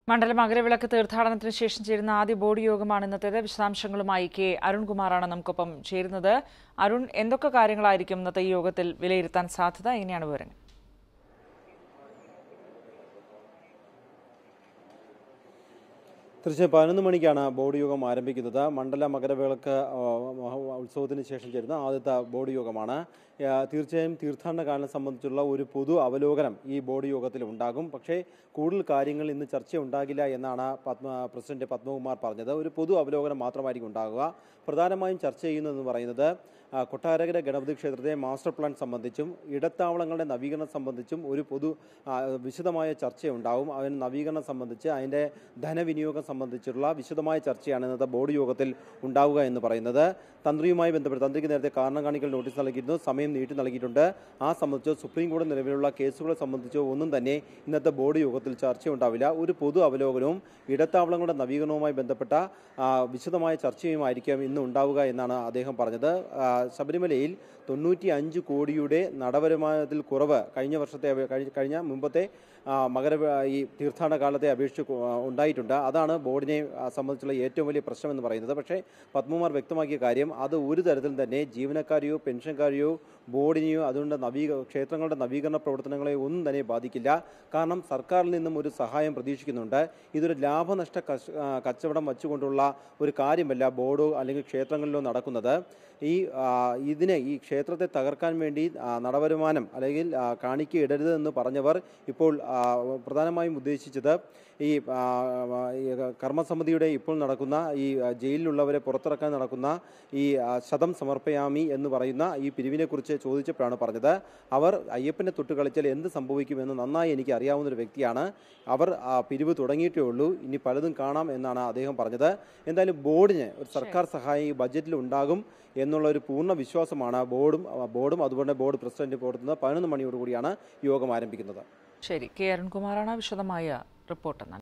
മണ്ഡല മകരവിളക്ക് തീർത്ഥാടനത്തിന് ശേഷം ചേരുന്ന ആദ്യ ബോർഡ് യോഗമാണ് ഇന്നത്തേത് വിശദാംശങ്ങളുമായി കെ അരുൺകുമാറാണ് നമുക്കൊപ്പം ചേരുന്നത് അരുൺ എന്തൊക്കെ കാര്യങ്ങളായിരിക്കും ഇന്നത്തെ ഈ യോഗത്തിൽ വിലയിരുത്താൻ സാധ്യത എങ്ങനെയാണ് വിവരങ്ങൾ തീർച്ചയായും പതിനൊന്ന് മണിക്കാണ് ബോർഡ് യോഗം ആരംഭിക്കുന്നത് മണ്ഡല മകരവിളക്ക് ആ, മഹ- ഉത്സവത്തിന് ശേഷം ചേരുന്ന ആദ്യത്തെ ബോർഡ് യോഗമാണ് ആ, തീർച്ചയായും തീർത്ഥാടന കാലം സംബന്ധിച്ചുള്ള ഒരു പൊതു അവലോകനം ഈ ബോർഡ് യോഗത്തിൽ ഉണ്ടാകും പക്ഷേ കൂടുതൽ കാര്യങ്ങൾ ഇന്ന് ചർച്ച ഉണ്ടാകില്ല എന്നാണ് പത്മ പ്രസിഡന്റ് പത്മകുമാർ പറഞ്ഞത് ഒരു പൊതു അവലോകനം മാത്രമായിരിക്കും ഉണ്ടാകുക പ്രധാനമായും ചർച്ച ചെയ്യുന്നതെന്ന് പറയുന്നത് ആ, കൊട്ടാരകര ഗണപതി ക്ഷേത്രത്തെ മാസ്റ്റർ പ്ലാൻ സംബന്ധിച്ചും ഇടത്താവളങ്ങളുടെ നവീകരണം സംബന്ധിച്ചും ഒരു പൊതു ആ, വിശദമായ ചർച്ചയുണ്ടാവും അതിന് നവീകരണം സംബന്ധിച്ച് അതിൻ്റെ ധനവിനിയോഗം സംബന്ധിച്ചുള്ള വിശദമായ ചർച്ചയാണ് ഇന്നത്തെ ബോർഡ് യോഗത്തിൽ ഉണ്ടാവുക എന്ന് പറയുന്നത് തന്ത്രിയുമായി ബന്ധപ്പെട്ട് തന്ത്രിക്ക് നേരത്തെ കാരണം കാണിക്കൽ നോട്ടീസ് നൽകിയിരുന്നു സമയം നീട്ടി നൽകിയിട്ടുണ്ട് ആ സംബന്ധിച്ചോ സുപ്രീം കോടതി നിലവിലുള്ള കേസുകളെ സംബന്ധിച്ചോ ഒന്നും തന്നെ ഇന്നത്തെ ബോർഡ് യോഗത്തിൽ ചർച്ചയുണ്ടാവില്ല ഒരു പൊതു അവലോകനവും ഇടത്താവളങ്ങളുടെ നവീകരണവുമായി ബന്ധപ്പെട്ട ആ, വിശദമായ ചർച്ചയുമായിരിക്കും ഇന്ന് ഉണ്ടാവുക എന്നാണ് അദ്ദേഹം പറഞ്ഞത് ആ, ശബരിമലയിൽ തൊണ്ണൂറ്റി അഞ്ച് കോടിയുടെ നടവരുമാനത്തിൽ കുറവ് കഴിഞ്ഞ വർഷത്തെ അപേ- കഴിഞ്ഞ കഴിഞ്ഞ മുമ്പത്തെ ആ, മകര ഈ തീർത്ഥാടന കാലത്തെ അപേക്ഷിച്ച് കു- ആ, ഉണ്ടായിട്ടുണ്ട് അതാണ് ബോർഡിനെ ആ, സംബന്ധിച്ചുള്ള ഏറ്റവും വലിയ പ്രശ്നം എന്ന് പറയുന്നത് പക്ഷേ പത്മകുമാർ വ്യക്തമാക്കിയ കാര്യം അത് ഒരു തരത്തിലും തന്നെ ജീവനക്കാരെയോ പെൻഷൻകാരെയോ ബോർഡിനെയോ അതുകൊണ്ട് നവീക ക്ഷേത്രങ്ങളുടെ നവീകരണ പ്രവർത്തനങ്ങളെ ഒന്നും തന്നെ ബാധിക്കില്ല കാരണം സർക്കാരിൽ നിന്നും ഒരു സഹായം പ്രതീക്ഷിക്കുന്നുണ്ട് ഇതൊരു ലാഭനഷ്ട കച്ച- ആ, കച്ചവടം വച്ചുകൊണ്ടുള്ള ഒരു കാര്യമല്ല ബോർഡോ അല്ലെങ്കിൽ ക്ഷേത്രങ്ങളിലോ നടക്കുന്നത് ഈ ആ, ഇതിനെ ഈ ക്ഷേത്രത്തെ തകർക്കാൻ വേണ്ടി ആ, നടവരുമാനം അല്ലെങ്കിൽ ആ, കാണിക്ക ഇടരുത് എന്ന് പറഞ്ഞവർ ഇപ്പോൾ ആ, പ്രധാനമായും ഉദ്ദേശിച്ചത് ഈ ആ, ഈ കർമ്മസമിതിയുടെ ഇപ്പോൾ നടക്കുന്ന ഈ ആ, ജയിലിലുള്ളവരെ പുറത്തിറക്കാൻ നടക്കുന്ന ഈ ആ, ശതം സമർപ്പയാമി എന്ന് പറയുന്ന ഈ പിരിവിനെക്കുറിച്ച് ചോദിച്ചപ്പോഴാണ് പറഞ്ഞത് അവർ അയ്യപ്പനെ തൊട്ട് കളിച്ചാൽ എന്ത് സംഭവിക്കുമെന്ന് നന്നായി എനിക്ക് അറിയാവുന്ന ഒരു വ്യക്തിയാണ് അവർ ആ പിരിവ് തുടങ്ങിയിട്ടേ ഉള്ളൂ ഇനി പലതും കാണാം എന്നാണ് അദ്ദേഹം പറഞ്ഞത് എന്തായാലും ബോർഡിന് ഒരു സർക്കാർ സഹായം ഈ ബജറ്റിൽ ഉണ്ടാകും എന്നുള്ള ഒരു പൂർണ്ണ വിശ്വാസമാണ് ബോർഡും ബോർഡും അതുപോലെ ബോർഡ് പ്രസിഡന്റ് പുറത്തുനിന്ന് പതിനൊന്ന് മണിയോടുകൂടിയാണ് യോഗം ആരംഭിക്കുന്നത് ശരി കെ അരുൺകുമാറാണ് വിശദമായ റിപ്പോർട്ട്